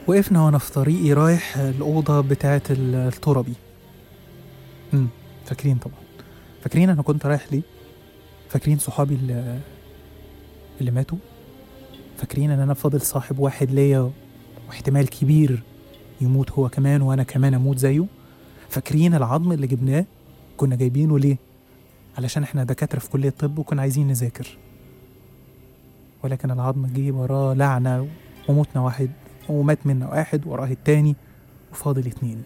وقفنا وانا في طريقي رايح الاوضه بتاعه ال- التربي امم فاكرين طبعا فاكرين انا كنت رايح ليه فاكرين صحابي اللي, اللي ماتوا فاكرين ان انا فاضل صاحب واحد ليا واحتمال كبير يموت هو كمان وانا كمان اموت زيه فاكرين العظم اللي جبناه كنا جايبينه ليه علشان احنا دكاتره في كليه طب وكنا عايزين نذاكر ولكن العظم جه وراه لعنه وموتنا واحد ومات منا واحد وراه التاني وفاضل اتنين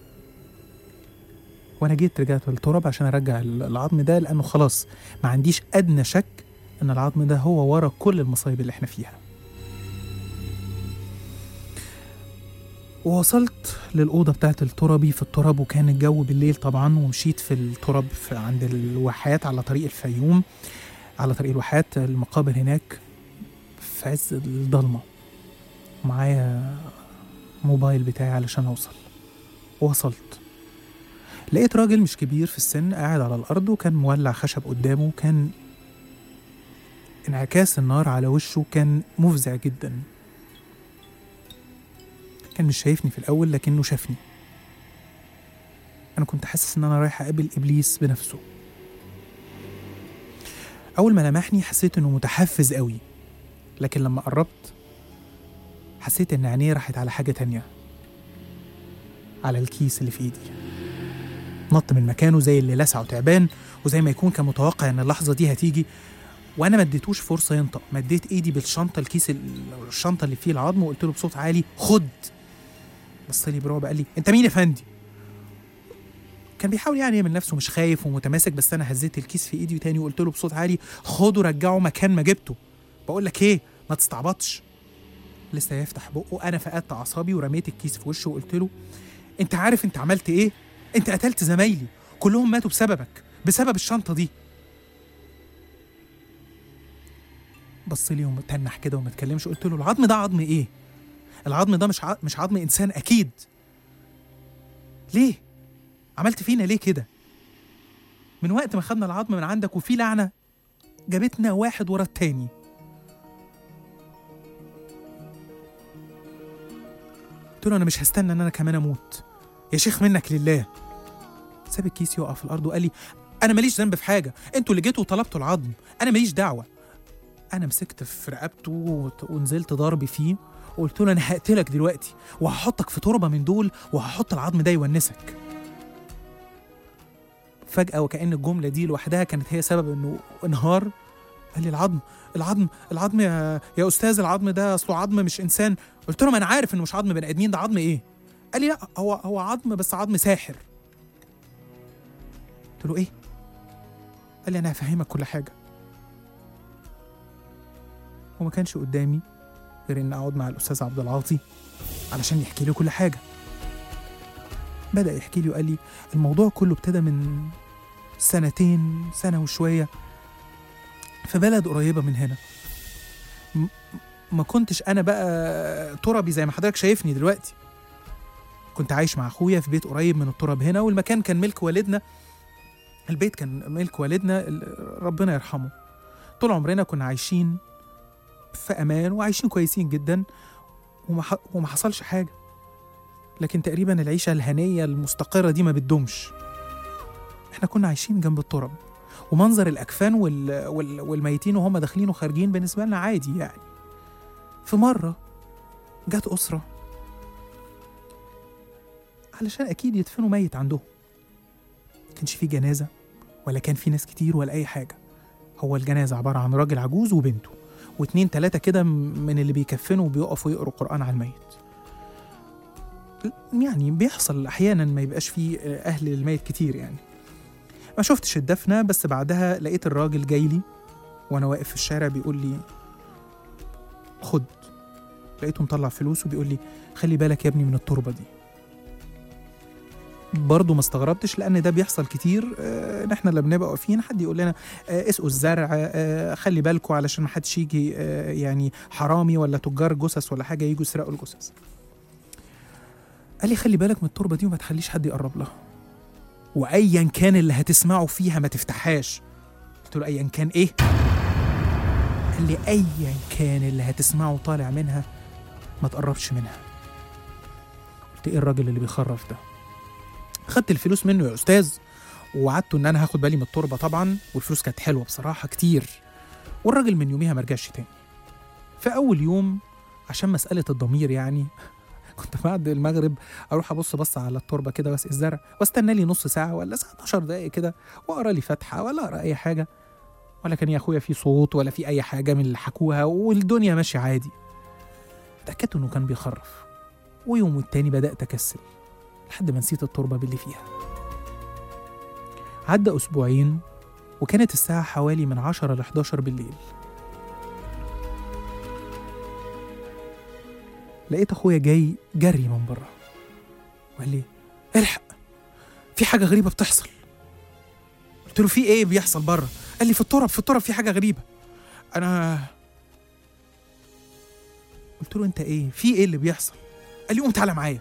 وانا جيت رجعت للتراب عشان ارجع ال- العظم ده لانه خلاص ما عنديش ادنى شك ان العظم ده هو ورا كل المصايب اللي احنا فيها ووصلت للأوضة بتاعت التربي في التراب وكان الجو بالليل طبعا ومشيت في التراب في عند الواحات على طريق الفيوم على طريق الواحات المقابر هناك في عز الضلمة معايا موبايل بتاعي علشان أوصل وصلت لقيت راجل مش كبير في السن قاعد على الأرض وكان مولع خشب قدامه كان انعكاس النار على وشه كان مفزع جدا كان مش شايفني في الأول لكنه شافني أنا كنت حاسس إن أنا رايح أقابل إبليس بنفسه أول ما لمحني حسيت إنه متحفز قوي لكن لما قربت حسيت إن عينيه راحت على حاجة تانية على الكيس اللي في إيدي نط من مكانه زي اللي لسعه تعبان وزي ما يكون كان متوقع إن اللحظة دي هتيجي وانا ما اديتوش فرصه ينطق مديت ايدي بالشنطه الكيس ال- الشنطه اللي فيه العظم وقلت له بصوت عالي خد بص لي برعب قال لي انت مين يا فندي كان بيحاول يعني يعمل نفسه مش خايف ومتماسك بس انا هزيت الكيس في ايدي تاني وقلت له بصوت عالي خده رجعه مكان ما جبته بقول لك ايه ما تستعبطش لسه يفتح بقه انا فقدت اعصابي ورميت الكيس في وشه وقلت له انت عارف انت عملت ايه انت قتلت زمايلي كلهم ماتوا بسببك بسبب الشنطه دي بص لي ومتنح كده وما اتكلمش قلت له العظم ده عظم ايه العظم ده مش ع... مش عظم انسان اكيد ليه عملت فينا ليه كده من وقت ما خدنا العظم من عندك وفي لعنه جابتنا واحد ورا التاني قلت له انا مش هستنى ان انا كمان اموت يا شيخ منك لله ساب الكيس يقع في الارض وقال لي انا ماليش ذنب في حاجه انتوا اللي جيتوا وطلبتوا العظم انا ماليش دعوه انا مسكت في رقبته وت- ونزلت ضرب فيه وقلت له انا هقتلك دلوقتي وهحطك في تربه من دول وهحط العظم ده يونسك فجأة وكأن الجملة دي لوحدها كانت هي سبب انه انهار قال لي العظم العظم العظم يا يا استاذ العظم ده اصله عظم مش انسان قلت له ما انا عارف انه مش عظم بني ادمين ده عظم ايه قال لي لا هو هو عظم بس عظم ساحر قلت له ايه قال لي انا هفهمك كل حاجه وما كانش قدامي غير ان اقعد مع الاستاذ عبد العاطي علشان يحكي لي كل حاجه بدا يحكي لي وقال لي الموضوع كله ابتدى من سنتين سنه وشويه في بلد قريبه من هنا م- ما كنتش انا بقى تربي زي ما حضرتك شايفني دلوقتي كنت عايش مع اخويا في بيت قريب من التراب هنا والمكان كان ملك والدنا البيت كان ملك والدنا ال- ربنا يرحمه طول عمرنا كنا عايشين في امان وعايشين كويسين جدا وما, ح... وما حصلش حاجه لكن تقريبا العيشه الهنيه المستقره دي ما بتدومش احنا كنا عايشين جنب التراب ومنظر الاكفان وال... وال... والميتين وهم داخلين وخارجين بالنسبه لنا عادي يعني في مره جت اسره علشان اكيد يدفنوا ميت عندهم كانش في جنازه ولا كان في ناس كتير ولا اي حاجه هو الجنازه عباره عن راجل عجوز وبنته واتنين تلاتة كده من اللي بيكفنوا وبيقفوا يقروا قرآن على الميت يعني بيحصل أحيانا ما يبقاش فيه أهل الميت كتير يعني ما شفتش الدفنة بس بعدها لقيت الراجل جاي لي وأنا واقف في الشارع بيقول لي خد لقيته مطلع فلوس وبيقول لي خلي بالك يا ابني من التربة دي برضه ما استغربتش لان ده بيحصل كتير آه، ان احنا لما بنبقى واقفين حد يقول لنا آه، اسقوا الزرع آه، خلي بالكم علشان ما حدش يجي آه، يعني حرامي ولا تجار جثث ولا حاجه يجوا يسرقوا الجثث قال لي خلي بالك من التربه دي وما تخليش حد يقرب لها وايا كان اللي هتسمعه فيها ما تفتحهاش قلت له ايا كان ايه قال لي ايا كان اللي هتسمعه طالع منها ما تقربش منها قلت ايه الراجل اللي بيخرف ده خدت الفلوس منه يا استاذ ووعدته ان انا هاخد بالي من التربه طبعا والفلوس كانت حلوه بصراحه كتير والراجل من يوميها ما رجعش تاني في اول يوم عشان مساله الضمير يعني كنت بعد المغرب اروح ابص بص على التربه كده واسقي الزرع واستنى لي نص ساعه ولا ساعه 10 دقائق كده واقرا لي فاتحه ولا اقرا اي حاجه ولا كان يا اخويا في صوت ولا في اي حاجه من اللي حكوها والدنيا ماشيه عادي اتاكدت انه كان بيخرف ويوم والتاني بدات اكسل لحد ما نسيت التربه باللي فيها عدى اسبوعين وكانت الساعه حوالي من 10 ل 11 بالليل لقيت اخويا جاي جري من بره وقال لي الحق في حاجه غريبه بتحصل قلت له في ايه بيحصل بره قال لي في التراب في التراب في حاجه غريبه انا قلت له انت ايه في ايه اللي بيحصل قال لي قوم تعالى معايا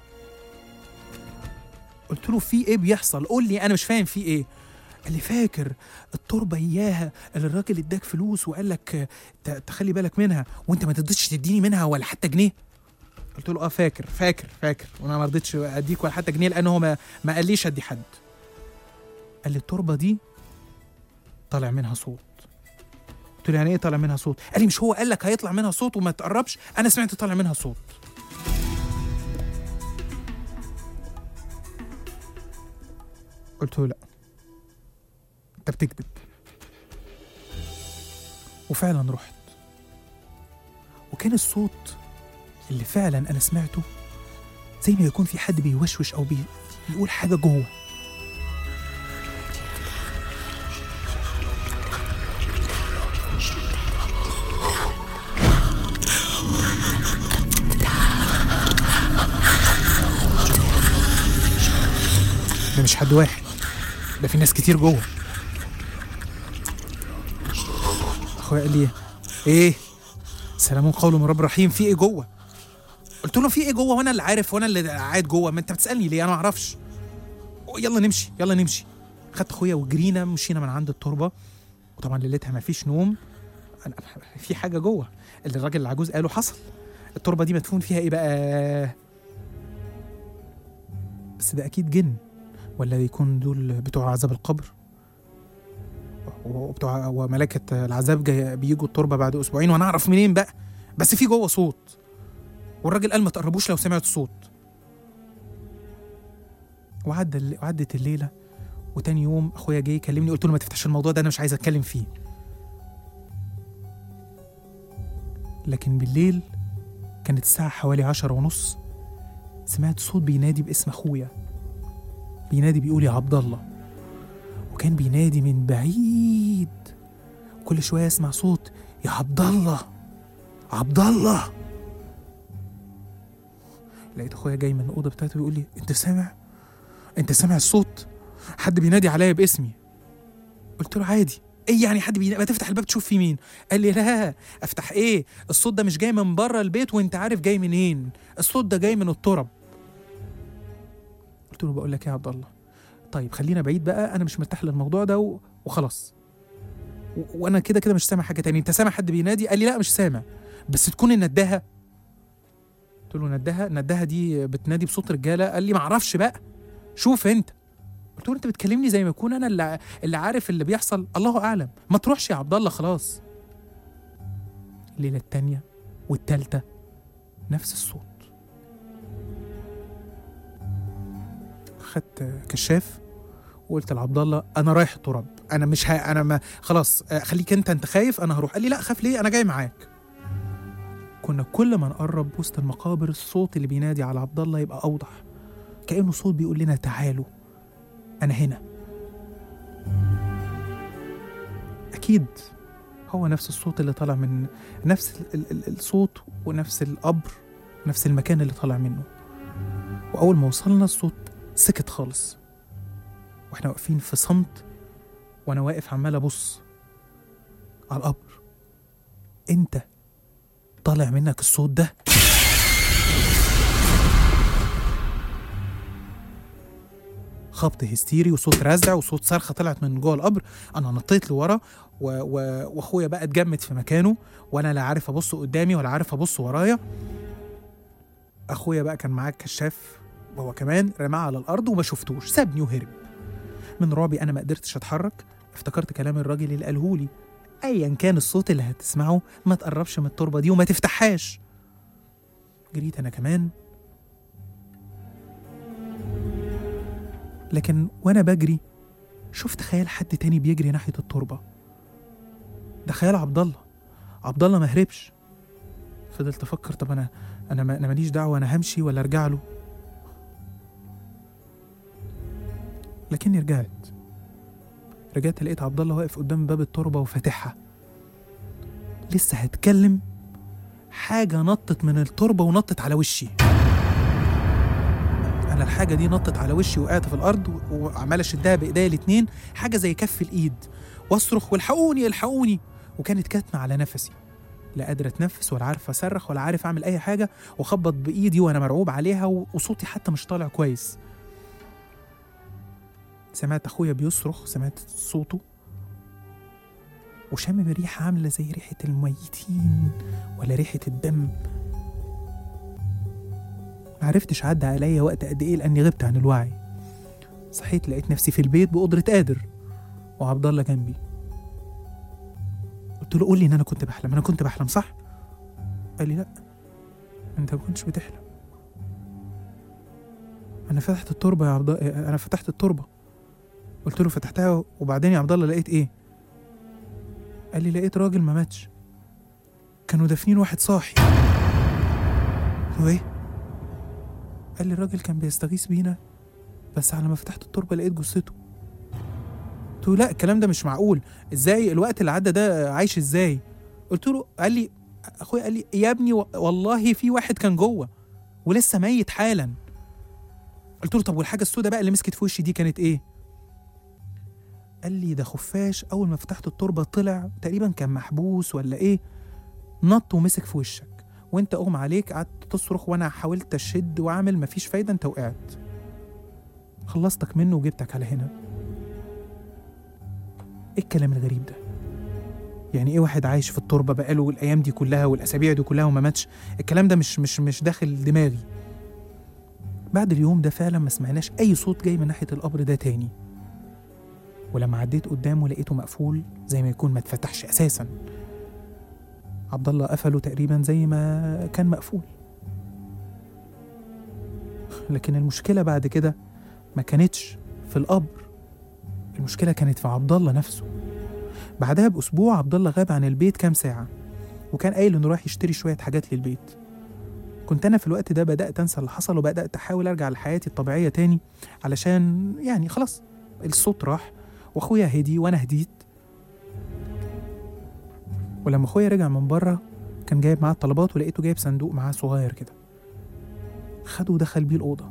قلت له في ايه بيحصل قول لي انا مش فاهم في ايه قال لي فاكر التربه اياها اللي الراجل اداك فلوس وقال لك ت- تخلي بالك منها وانت ما تقدرش تديني منها ولا حتى جنيه قلت له اه فاكر فاكر فاكر وانا ما رضيتش اديك ولا حتى جنيه لان هو ما, ما قاليش ادي حد قال لي التربه دي طالع منها صوت قلت له يعني ايه طالع منها صوت قال لي مش هو قال لك هيطلع منها صوت وما تقربش انا سمعت طالع منها صوت قلت له لا انت بتكذب وفعلا رحت وكان الصوت اللي فعلا انا سمعته زي ما يكون في حد بيوشوش او بي... بيقول حاجه جوه ده مش حد واحد ده في ناس كتير جوه اخويا قال لي ايه سلام قول من رب رحيم في ايه جوه قلت له في ايه جوه وانا اللي عارف وانا اللي قاعد جوه ما انت بتسالني ليه انا ما اعرفش يلا نمشي يلا نمشي خدت اخويا وجرينا مشينا من عند التربه وطبعا ليلتها ما فيش نوم أنا في حاجه جوه اللي الراجل العجوز قاله حصل التربه دي مدفون فيها ايه بقى بس ده اكيد جن ولا يكون دول بتوع عذاب القبر وبتوع وملائكة العذاب جاي بيجوا التربة بعد أسبوعين وأنا أعرف منين بقى بس في جوه صوت والراجل قال ما تقربوش لو سمعت الصوت وعدى الل- وعدت الليلة وتاني يوم أخويا جاي يكلمني قلت له ما تفتحش الموضوع ده أنا مش عايز أتكلم فيه لكن بالليل كانت الساعة حوالي عشرة ونص سمعت صوت بينادي باسم أخويا بينادي بيقول يا عبد الله وكان بينادي من بعيد كل شويه اسمع صوت يا عبد الله عبد الله لقيت اخويا جاي من الاوضه بتاعته بيقول لي انت سامع انت سامع الصوت حد بينادي عليا باسمي قلت له عادي ايه يعني حد بينادي ما تفتح الباب تشوف في مين قال لي لا افتح ايه الصوت ده مش جاي من بره البيت وانت عارف جاي منين الصوت ده جاي من الترب قلت له بقول لك ايه يا عبد الله طيب خلينا بعيد بقى انا مش مرتاح للموضوع ده و... وخلاص و... وانا كده كده مش سامع حاجه تاني انت سامع حد بينادي قال لي لا مش سامع بس تكون النداهه قلت له نداهه نداهه دي بتنادي بصوت رجاله قال لي ما اعرفش بقى شوف انت قلت له انت بتكلمني زي ما يكون انا اللي, اللي عارف اللي بيحصل الله اعلم ما تروحش يا عبد الله خلاص الليله التانيه والتالته نفس الصوت خدت كشاف وقلت لعبد الله انا رايح تراب انا مش ها انا ما خلاص آه، خليك انت انت خايف انا هروح قال لي لا خاف ليه انا جاي معاك كنا كل ما نقرب وسط المقابر الصوت اللي بينادي على عبد الله يبقى اوضح كانه صوت بيقول لنا تعالوا انا هنا اكيد هو نفس الصوت اللي طالع من نفس ال- ال- الصوت ونفس القبر نفس المكان اللي طالع منه واول ما وصلنا الصوت سكت خالص واحنا واقفين في صمت وانا واقف عمال ابص على القبر انت طالع منك الصوت ده خبط هستيري وصوت رزع وصوت صرخه طلعت من جوه القبر انا نطيت لورا و... و... واخويا بقى اتجمد في مكانه وانا لا عارف ابص قدامي ولا عارف ابص ورايا اخويا بقى كان معاه كشاف هو كمان رماه على الارض وما شفتوش سابني وهرب من رعبي انا ما قدرتش اتحرك افتكرت كلام الراجل اللي قالهولي ايا كان الصوت اللي هتسمعه ما تقربش من التربه دي وما تفتحهاش جريت انا كمان لكن وانا بجري شفت خيال حد تاني بيجري ناحيه التربه ده خيال عبد الله عبد الله ما هربش فضلت افكر طب انا انا ما- انا ماليش دعوه انا همشي ولا ارجع له لكني رجعت رجعت لقيت عبد الله واقف قدام باب التربه وفاتحها لسه هتكلم حاجه نطت من التربه ونطت على وشي انا الحاجه دي نطت على وشي وقعت في الارض و- وعمال اشدها بايديا الاتنين حاجه زي كف الايد واصرخ والحقوني الحقوني وكانت كاتمه على نفسي لا قادر اتنفس ولا عارف اصرخ ولا عارف اعمل اي حاجه واخبط بايدي وانا مرعوب عليها و- وصوتي حتى مش طالع كويس سمعت اخويا بيصرخ سمعت صوته وشامم ريحه عامله زي ريحه الميتين ولا ريحه الدم معرفتش عدى عليا وقت قد ايه لاني غبت عن الوعي صحيت لقيت نفسي في البيت بقدرة قادر وعبد الله جنبي قلت له قول لي ان انا كنت بحلم انا كنت بحلم صح قال لي لا انت ما كنتش بتحلم انا فتحت التربه يا عبد انا فتحت التربه قلت له فتحتها وبعدين يا عبد الله لقيت ايه قال لي لقيت راجل ما ماتش كانوا دافنين واحد صاحي قلت له ايه قال لي الراجل كان بيستغيث بينا بس على ما فتحت التربه لقيت جثته قلت له لا الكلام ده مش معقول ازاي الوقت اللي عدى ده عايش ازاي قلت له قال لي اخويا قال لي يا ابني و- والله في واحد كان جوه ولسه ميت حالا قلت له طب والحاجه السوداء بقى اللي مسكت في وشي دي كانت ايه قال لي ده خفاش اول ما فتحت التربه طلع تقريبا كان محبوس ولا ايه نط ومسك في وشك وانت اغمى عليك قعدت تصرخ وانا حاولت اشد واعمل مفيش فايده انت وقعت خلصتك منه وجبتك على هنا ايه الكلام الغريب ده يعني ايه واحد عايش في التربه بقاله الايام دي كلها والاسابيع دي كلها وما ماتش الكلام ده مش مش مش داخل دماغي بعد اليوم ده فعلا ما سمعناش اي صوت جاي من ناحيه القبر ده تاني ولما عديت قدامه لقيته مقفول زي ما يكون ما اتفتحش اساسا عبد الله قفله تقريبا زي ما كان مقفول لكن المشكله بعد كده ما كانتش في القبر المشكله كانت في عبد الله نفسه بعدها باسبوع عبد الله غاب عن البيت كام ساعه وكان قايل انه رايح يشتري شويه حاجات للبيت كنت انا في الوقت ده بدات انسى اللي حصل وبدات احاول ارجع لحياتي الطبيعيه تاني علشان يعني خلاص الصوت راح واخويا هدي وانا هديت ولما اخويا رجع من بره كان جايب معاه الطلبات ولقيته جايب صندوق معاه صغير كده خده ودخل بيه الاوضه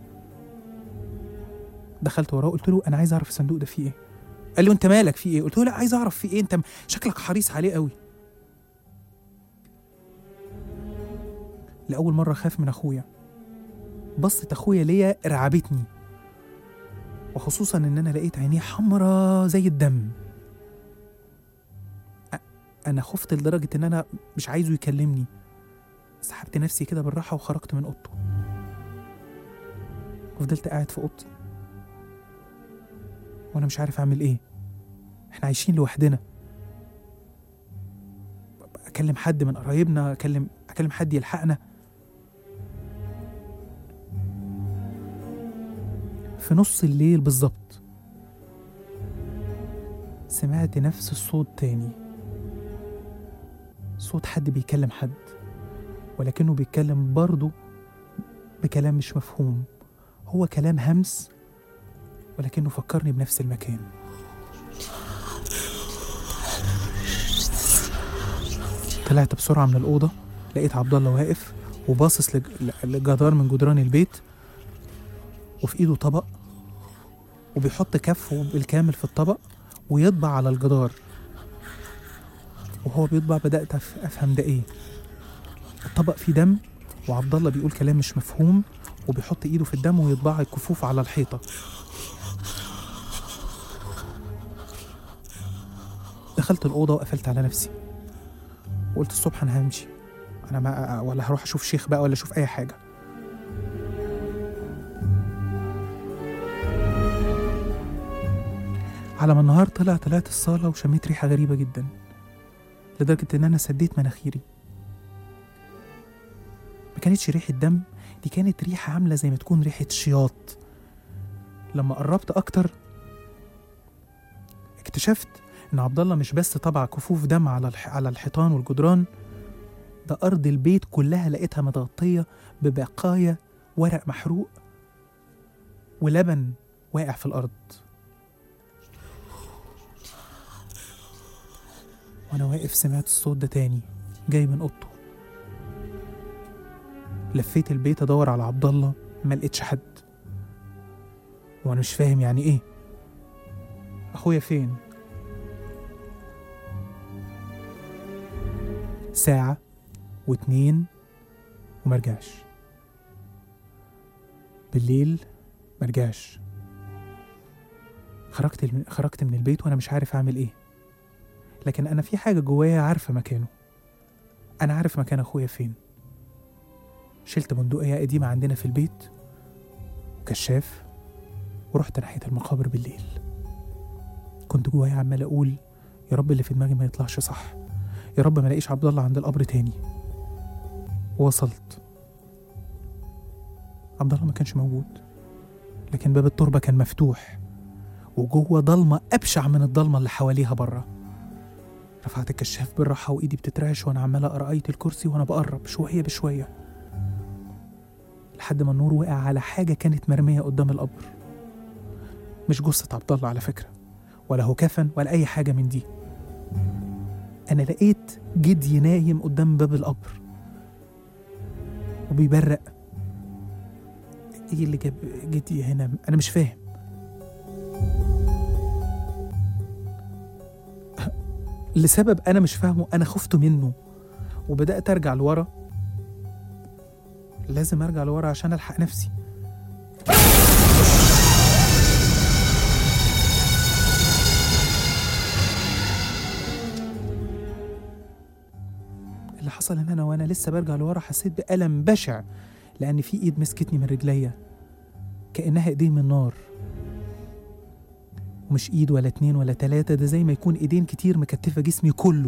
دخلت وراه قلت له انا عايز اعرف الصندوق ده فيه ايه قال لي وانت مالك فيه ايه قلت له لا عايز اعرف فيه ايه انت شكلك حريص عليه قوي لاول مره خاف من اخويا بصة اخويا ليا رعبتني وخصوصا ان انا لقيت عينيه حمرا زي الدم أ- انا خفت لدرجه ان انا مش عايزه يكلمني سحبت نفسي كده بالراحه وخرجت من اوضته وفضلت قاعد في اوضتي وانا مش عارف اعمل ايه احنا عايشين لوحدنا اكلم حد من قرايبنا اكلم اكلم حد يلحقنا في نص الليل بالظبط سمعت نفس الصوت تاني صوت حد بيكلم حد ولكنه بيتكلم برضه بكلام مش مفهوم هو كلام همس ولكنه فكرني بنفس المكان طلعت بسرعة من الأوضة لقيت عبد الله واقف وباصص لج- لجدار من جدران البيت وفي ايده طبق وبيحط كفه بالكامل في الطبق ويطبع على الجدار وهو بيطبع بدأت أف- أفهم ده إيه الطبق فيه دم وعبد الله بيقول كلام مش مفهوم وبيحط إيده في الدم ويطبع الكفوف على الحيطة دخلت الأوضة وقفلت على نفسي وقلت الصبح أنا همشي أنا ما ولا هروح أشوف شيخ بقى ولا أشوف أي حاجة على ما النهار طلع طلعت الصالة وشميت ريحة غريبة جدا لدرجة إن أنا سديت مناخيري ما كانتش ريحة دم دي كانت ريحة عاملة زي ما تكون ريحة شياط لما قربت أكتر اكتشفت إن عبد الله مش بس طبع كفوف دم على الح... على الحيطان والجدران ده أرض البيت كلها لقيتها متغطية ببقايا ورق محروق ولبن واقع في الأرض وأنا واقف سمعت الصوت ده تاني جاي من أوضته لفيت البيت أدور على عبد الله ما لقيتش حد وأنا مش فاهم يعني إيه أخويا فين ساعة واتنين ومرجعش بالليل مرجعش خرجت الم- خرجت من البيت وانا مش عارف اعمل ايه لكن انا في حاجه جوايا عارفه مكانه انا عارف مكان اخويا فين شلت بندقيه قديمه عندنا في البيت وكشاف ورحت ناحيه المقابر بالليل كنت جوايا عمال اقول يا رب اللي في دماغي ما يطلعش صح يا رب ما الاقيش عبد الله عند القبر تاني ووصلت عبد الله ما كانش موجود لكن باب التربه كان مفتوح وجوه ضلمه ابشع من الضلمه اللي حواليها بره رفعت الكشاف بالراحه وايدي بتترعش وانا عمال اقرا ايه الكرسي وانا بقرب شويه بشويه لحد ما النور وقع على حاجه كانت مرميه قدام القبر مش جثه عبد الله على فكره ولا هو كفن ولا اي حاجه من دي انا لقيت جدي نايم قدام باب القبر وبيبرق ايه اللي جاب جدي هنا انا مش فاهم لسبب انا مش فاهمه انا خفت منه وبدات ارجع لورا لازم ارجع لورا عشان الحق نفسي اللي حصل ان انا وانا لسه برجع لورا حسيت بألم بشع لان في ايد مسكتني من رجليا كأنها ايدين من نار ومش ايد ولا اتنين ولا تلاتة ده زي ما يكون ايدين كتير مكتفة جسمي كله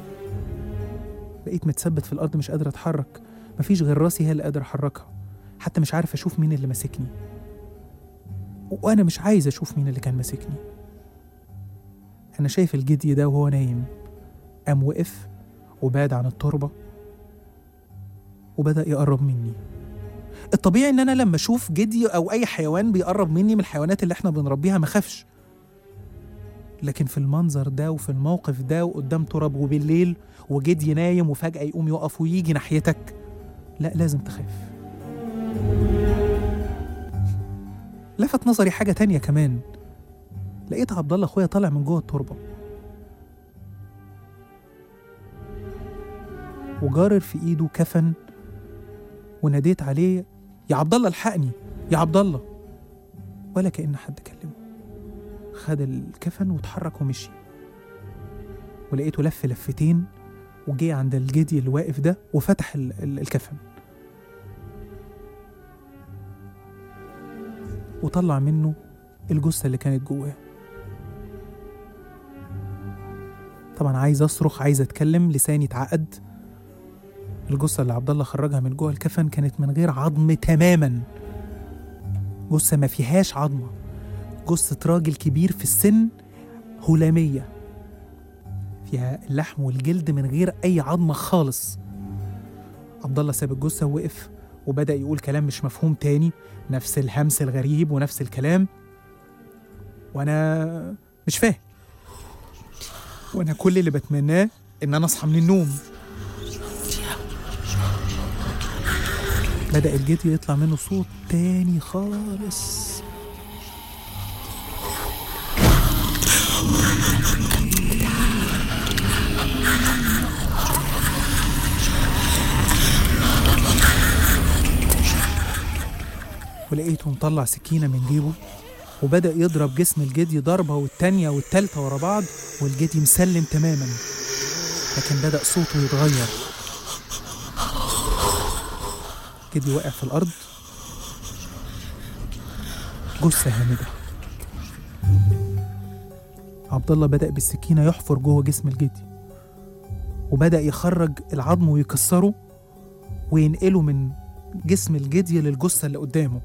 بقيت متثبت في الارض مش قادر اتحرك مفيش غير راسي هي اللي قادر احركها حتى مش عارف اشوف مين اللي ماسكني وانا مش عايز اشوف مين اللي كان ماسكني انا شايف الجدي ده وهو نايم قام وقف وبعد عن التربة وبدأ يقرب مني الطبيعي ان انا لما اشوف جدي او اي حيوان بيقرب مني من الحيوانات اللي احنا بنربيها ما خافش لكن في المنظر ده وفي الموقف ده وقدام تراب وبالليل وجدي نايم وفجأة يقوم يقف ويجي ناحيتك لا لازم تخاف لفت نظري حاجة تانية كمان لقيت عبد الله اخويا طالع من جوه التربة وجارر في ايده كفن وناديت عليه يا عبد الله الحقني يا عبد الله ولا كأن حد كلمه خد الكفن واتحرك ومشي ولقيته لف لفتين وجه عند الجدي اللي واقف ده وفتح ال- ال- الكفن وطلع منه الجثة اللي كانت جواه طبعا عايز اصرخ عايز اتكلم لساني اتعقد الجثة اللي عبد الله خرجها من جوه الكفن كانت من غير عظم تماما جثة ما فيهاش عظمة جثة راجل كبير في السن هلامية فيها اللحم والجلد من غير أي عظمة خالص عبد الله ساب الجثة ووقف وبدأ يقول كلام مش مفهوم تاني نفس الهمس الغريب ونفس الكلام وأنا مش فاهم وأنا كل اللي بتمناه إن أنا أصحى من النوم بدأ الجدي يطلع منه صوت تاني خالص ولقيته مطلع سكينة من جيبه وبدأ يضرب جسم الجدي ضربة والتانية والتالتة ورا بعض والجدي مسلم تماما لكن بدأ صوته يتغير جدي واقع في الأرض جثة هامدة عبد الله بدأ بالسكينة يحفر جوه جسم الجدي وبدأ يخرج العظم ويكسره وينقله من جسم الجدي للجثة اللي قدامه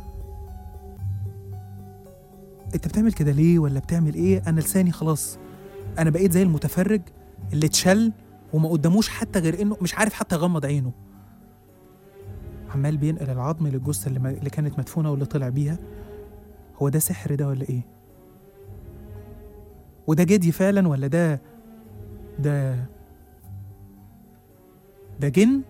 انت بتعمل كده ليه ولا بتعمل ايه انا لساني خلاص انا بقيت زي المتفرج اللي اتشل وما قداموش حتى غير انه مش عارف حتى يغمض عينه عمال بينقل العظم للجثة اللي, ما- اللي كانت مدفونة واللي طلع بيها هو ده سحر ده ولا ايه وده جدي فعلا ولا ده ده ده جن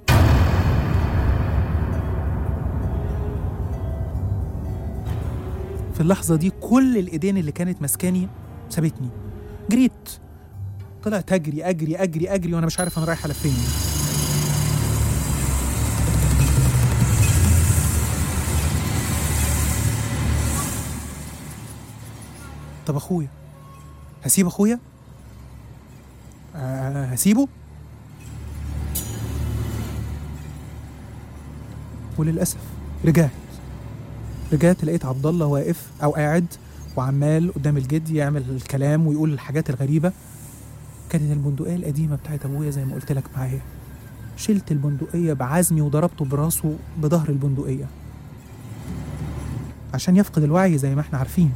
في اللحظة دي كل الإيدين اللي كانت ماسكاني سابتني جريت طلعت أجري أجري أجري أجري وأنا مش عارف أنا رايح على فين طب أخويا هسيب أخويا؟ آه هسيبه؟ وللأسف رجعت رجعت لقيت عبد الله واقف او قاعد وعمال قدام الجد يعمل الكلام ويقول الحاجات الغريبه كانت البندقيه القديمه بتاعت ابويا زي ما قلت لك معايا شلت البندقيه بعزمي وضربته براسه بظهر البندقيه عشان يفقد الوعي زي ما احنا عارفين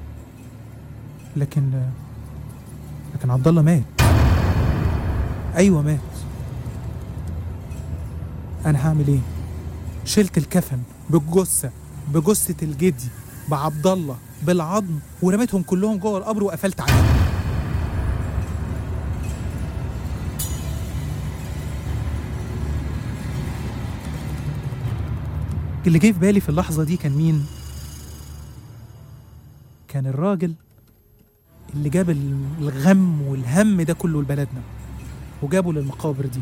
لكن لكن عبد الله مات ايوه مات انا هعمل ايه شلت الكفن بالجثه بجثه الجدي بعبد الله بالعظم ورميتهم كلهم جوه القبر وقفلت عليهم اللي جه في بالي في اللحظه دي كان مين كان الراجل اللي جاب الغم والهم ده كله لبلدنا وجابه للمقابر دي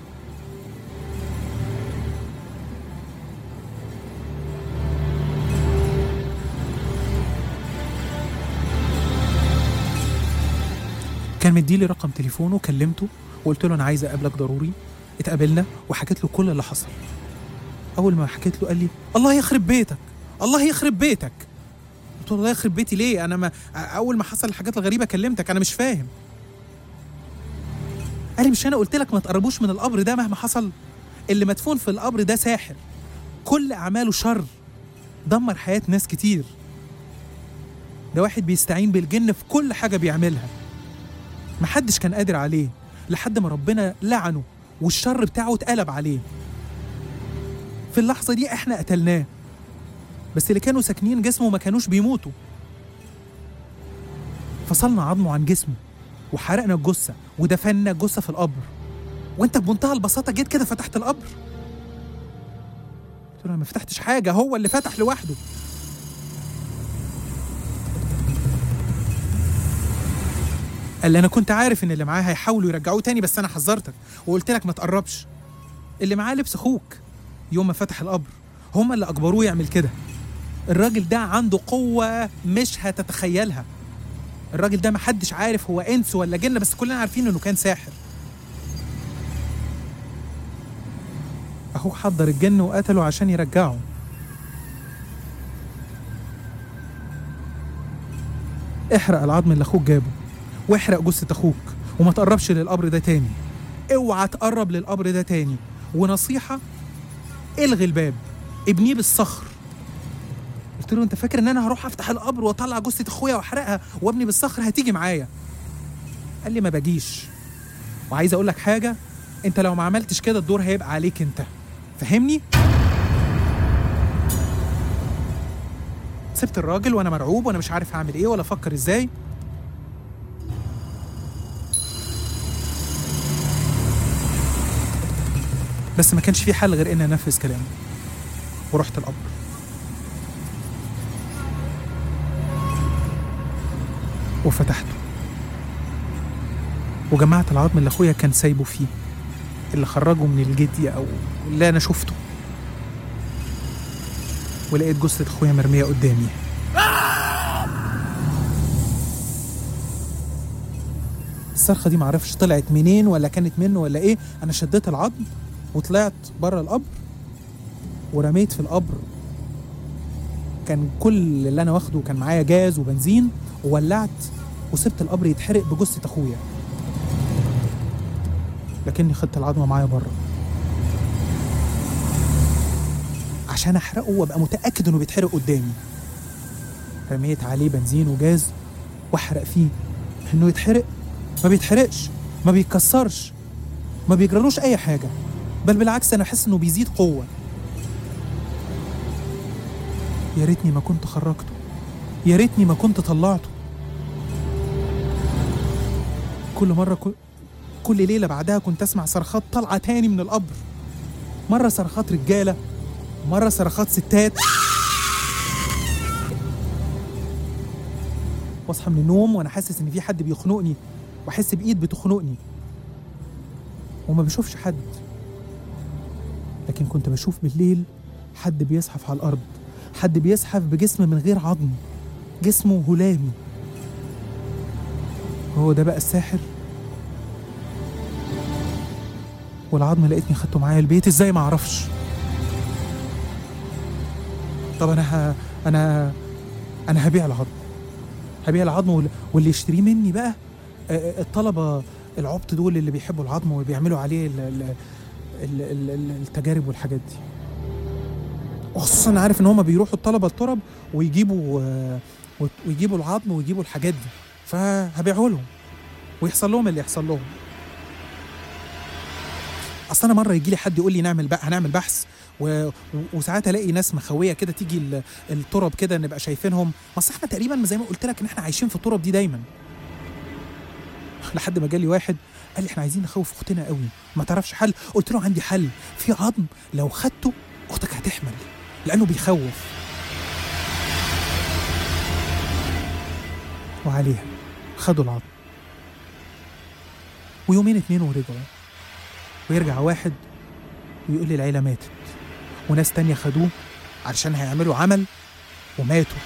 كان مديلي رقم تليفونه كلمته وقلت له انا عايز اقابلك ضروري اتقابلنا وحكيت له كل اللي حصل اول ما حكيت له قال لي الله يخرب بيتك الله يخرب بيتك قلت له الله يخرب بيتي ليه انا ما اول ما حصل الحاجات الغريبه كلمتك انا مش فاهم قال لي مش انا قلت لك ما تقربوش من القبر ده مهما حصل اللي مدفون في القبر ده ساحر كل اعماله شر دمر حياه ناس كتير ده واحد بيستعين بالجن في كل حاجه بيعملها محدش كان قادر عليه لحد ما ربنا لعنه والشر بتاعه اتقلب عليه في اللحظة دي احنا قتلناه بس اللي كانوا ساكنين جسمه ما كانوش بيموتوا فصلنا عظمه عن جسمه وحرقنا الجثة ودفنا الجثة في القبر وانت بمنتهى البساطة جيت كده فتحت القبر قلت له انا ما فتحتش حاجة هو اللي فتح لوحده قال لي انا كنت عارف ان اللي معاه هيحاولوا يرجعوه تاني بس انا حذرتك وقلت لك ما تقربش اللي معاه لبس اخوك يوم ما فتح القبر هما اللي اجبروه يعمل كده الراجل ده عنده قوة مش هتتخيلها الراجل ده محدش عارف هو انس ولا جن بس كلنا عارفين انه كان ساحر اخوك حضر الجن وقتله عشان يرجعه احرق العظم اللي اخوك جابه واحرق جثة اخوك وما تقربش للقبر ده تاني اوعى تقرب للقبر ده تاني ونصيحة الغي الباب ابنيه بالصخر قلت له انت فاكر ان انا هروح افتح القبر واطلع جثة اخويا واحرقها وابني بالصخر هتيجي معايا قال لي ما باجيش وعايز اقول لك حاجة انت لو ما عملتش كده الدور هيبقى عليك انت فهمني سبت الراجل وانا مرعوب وانا مش عارف هعمل ايه ولا افكر ازاي بس ما كانش في حل غير اني انفذ كلامه ورحت القبر وفتحته وجمعت العظم اللي اخويا كان سايبه فيه اللي خرجه من الجدي او اللي انا شفته ولقيت جثة اخويا مرمية قدامي الصرخة دي معرفش طلعت منين ولا كانت منه ولا ايه انا شديت العظم وطلعت بره القبر ورميت في القبر كان كل اللي انا واخده كان معايا جاز وبنزين وولعت وسبت القبر يتحرق بجثة أخويا لكني خدت العظمة معايا بره عشان أحرقه وأبقى متأكد إنه بيتحرق قدامي رميت عليه بنزين وجاز وأحرق فيه إنه يتحرق ما بيتحرقش ما بيتكسرش ما بيجرالوش أي حاجة بل بالعكس أنا أحس إنه بيزيد قوة يا ريتني ما كنت خرجته يا ريتني ما كنت طلعته كل مرة كل, كل ليلة بعدها كنت أسمع صرخات طالعة تاني من القبر مرة صرخات رجالة مرة صرخات ستات واصحى من النوم وانا حاسس ان في حد بيخنقني واحس بايد بتخنقني وما بشوفش حد لكن كنت بشوف بالليل حد بيزحف على الارض حد بيزحف بجسم من غير عظم جسمه هلامي هو ده بقى الساحر والعظم لقيتني خدته معايا البيت ازاي ما اعرفش طب انا ه... انا انا هبيع العظم هبيع العظم وال- واللي يشتريه مني بقى آه، الطلبه العبط دول اللي بيحبوا العظم وبيعملوا عليه ال... ال... ال... ال... ال- التجارب والحاجات دي وخصوصا أنا عارف ان هم بيروحوا الطلبه الترب ويجيبوا آه، وت- ويجيبوا العظم ويجيبوا الحاجات دي فهبيعه لهم ويحصل لهم اللي يحصل لهم اصل انا مره يجي لي حد يقول لي نعمل بقى هنعمل بحث و... و- وساعات الاقي ناس مخويه كده تيجي ال- الترب كده نبقى شايفينهم ما أصل احنا تقريبا زي ما قلت لك ان احنا عايشين في الترب دي دايما لحد ما جالي واحد قال لي احنا عايزين نخوف اختنا قوي ما تعرفش حل قلت له عندي حل في عظم لو خدته اختك هتحمل لانه بيخوف وعليها خدوا العظم ويومين اتنين ورجعوا ويرجع واحد ويقول لي العيلة ماتت وناس تانية خدوه علشان هيعملوا عمل وماتوا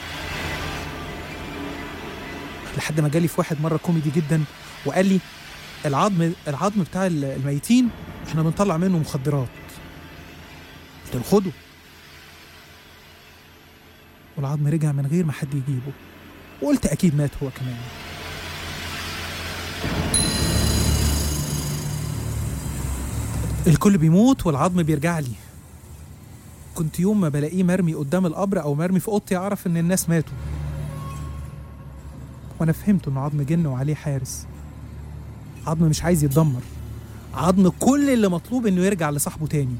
لحد ما جالي في واحد مرة كوميدي جدا وقال لي العظم العظم بتاع الميتين احنا بنطلع منه مخدرات قلت له خده والعظم رجع من غير ما حد يجيبه وقلت اكيد مات هو كمان الكل بيموت والعظم بيرجع لي كنت يوم ما بلاقيه مرمي قدام القبر او مرمي في اوضتي اعرف ان الناس ماتوا وانا فهمت انه عظم جن وعليه حارس عظم مش عايز يتدمر عظم كل اللي مطلوب انه يرجع لصاحبه تاني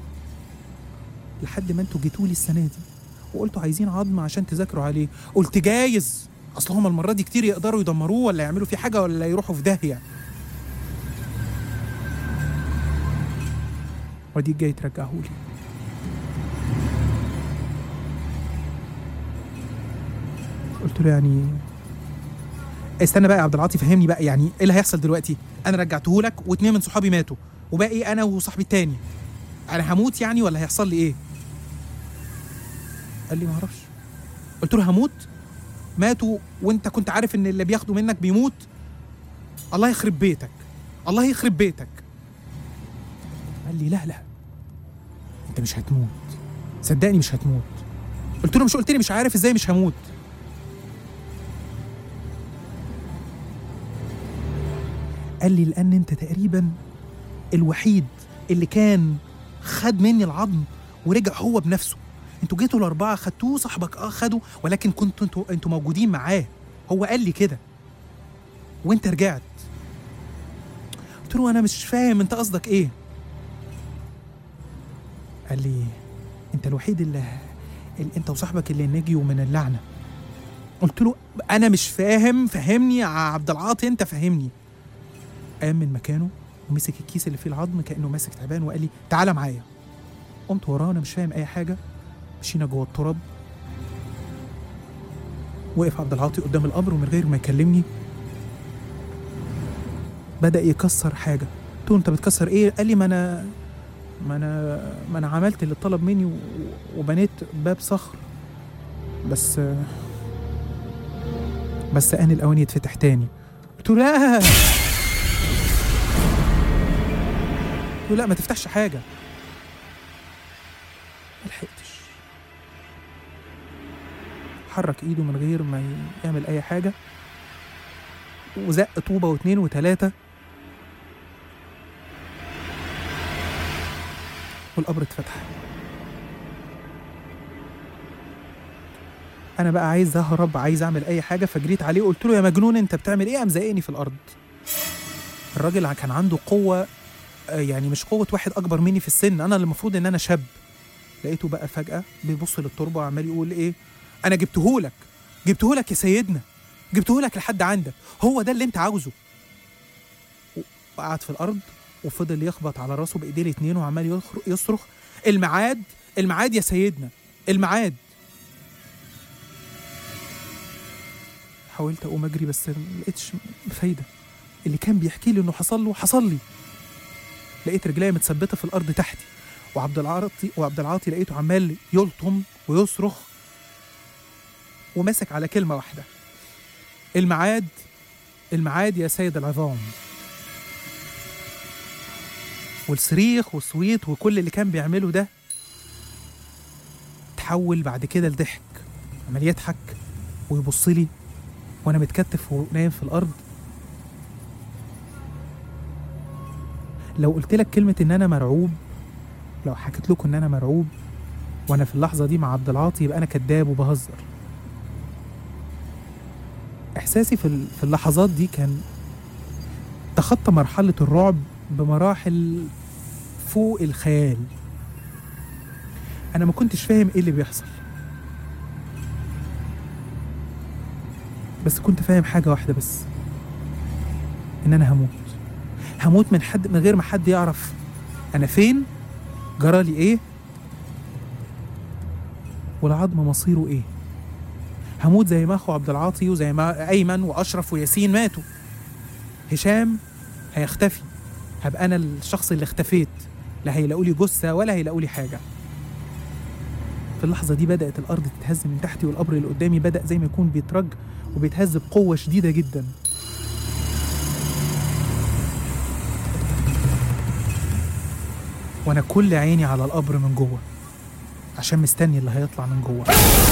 لحد ما انتوا جيتولي السنه دي وقلتوا عايزين عظم عشان تذاكروا عليه قلت جايز اصل هما المره دي كتير يقدروا يدمروه ولا يعملوا فيه حاجه ولا يروحوا في داهيه وديك جاي ترجعهولي قلت له يعني استنى بقى يا عبد العاطي فهمني بقى يعني ايه اللي هيحصل دلوقتي انا رجعته لك واتنين من صحابي ماتوا وباقي انا وصاحبي التاني انا هموت يعني ولا هيحصل لي ايه قال لي ما اعرفش قلت له هموت ماتوا وانت كنت عارف ان اللي بياخده منك بيموت الله يخرب بيتك الله يخرب بيتك قال لي لا لا انت مش هتموت صدقني مش هتموت قلت له مش قلت لي مش عارف ازاي مش هموت قال لي لان انت تقريبا الوحيد اللي كان خد مني العظم ورجع هو بنفسه انتوا جيتوا الاربعه خدتوه صاحبك اه خده ولكن كنتوا انتوا انتوا موجودين معاه هو قال لي كده وانت رجعت قلت له انا مش فاهم انت قصدك ايه قال لي انت الوحيد اللي, اللي انت وصاحبك اللي نجيوا من اللعنه قلت له انا مش فاهم فهمني يا عبد العاطي انت فهمني قام من مكانه ومسك الكيس اللي فيه العظم كانه ماسك تعبان وقال لي تعالى معايا قمت وراه انا مش فاهم اي حاجه مشينا جوه التراب وقف عبد العاطي قدام القبر ومن غير ما يكلمني بدا يكسر حاجه قلت له انت بتكسر ايه قال لي ما انا ما انا ما انا عملت اللي طلب مني و- وبنيت باب صخر بس بس ان الاوان يتفتح تاني قلت له لا قلت له لا ما تفتحش حاجه ما لحقتش حرك ايده من غير ما ي- يعمل اي حاجه وزق طوبة واتنين وتلاتة والقبر اتفتح انا بقى عايز اهرب عايز اعمل اي حاجه فجريت عليه قلت له يا مجنون انت بتعمل ايه قام زايقني في الارض الراجل كان عنده قوه آه، يعني مش قوه واحد اكبر مني في السن انا اللي المفروض ان انا شاب لقيته بقى فجاه بيبص للتربه وعمال يقول ايه انا جبتهولك جبتهولك يا سيدنا جبتهولك لحد عندك هو ده اللي انت عاوزه وقعد في الارض وفضل يخبط على راسه بايديه الاتنين وعمال يخر- يصرخ الميعاد الميعاد يا سيدنا الميعاد حاولت اقوم اجري بس ما لقيتش فايده اللي كان بيحكي لي انه حصل له حصل لي لقيت رجليا متثبته في الارض تحتي وعبد العاطي وعبد العاطي لقيته عمال يلطم ويصرخ وماسك على كلمه واحده الميعاد الميعاد يا سيد العظام والصريخ والصويت وكل اللي كان بيعمله ده تحول بعد كده لضحك عمال يضحك ويبص لي وانا متكتف ونايم في الارض لو قلت لك كلمه ان انا مرعوب لو حكيت لكم ان انا مرعوب وانا في اللحظه دي مع عبد العاطي يبقى انا كذاب وبهزر احساسي في ال- في اللحظات دي كان تخطى مرحله الرعب بمراحل فوق الخيال انا ما كنتش فاهم ايه اللي بيحصل بس كنت فاهم حاجه واحده بس ان انا هموت هموت من حد من غير ما حد يعرف انا فين جرالي ايه والعظم مصيره ايه هموت زي ما اخو عبد العاطي وزي ما ايمن واشرف وياسين ماتوا هشام هيختفي هبقى انا الشخص اللي اختفيت لا هيلاقوا لي جثه ولا هيلاقوا لي حاجه في اللحظه دي بدات الارض تتهز من تحتي والقبر اللي قدامي بدا زي ما يكون بيترج وبيتهز بقوه شديده جدا وانا كل عيني على القبر من جوه عشان مستني اللي هيطلع من جوه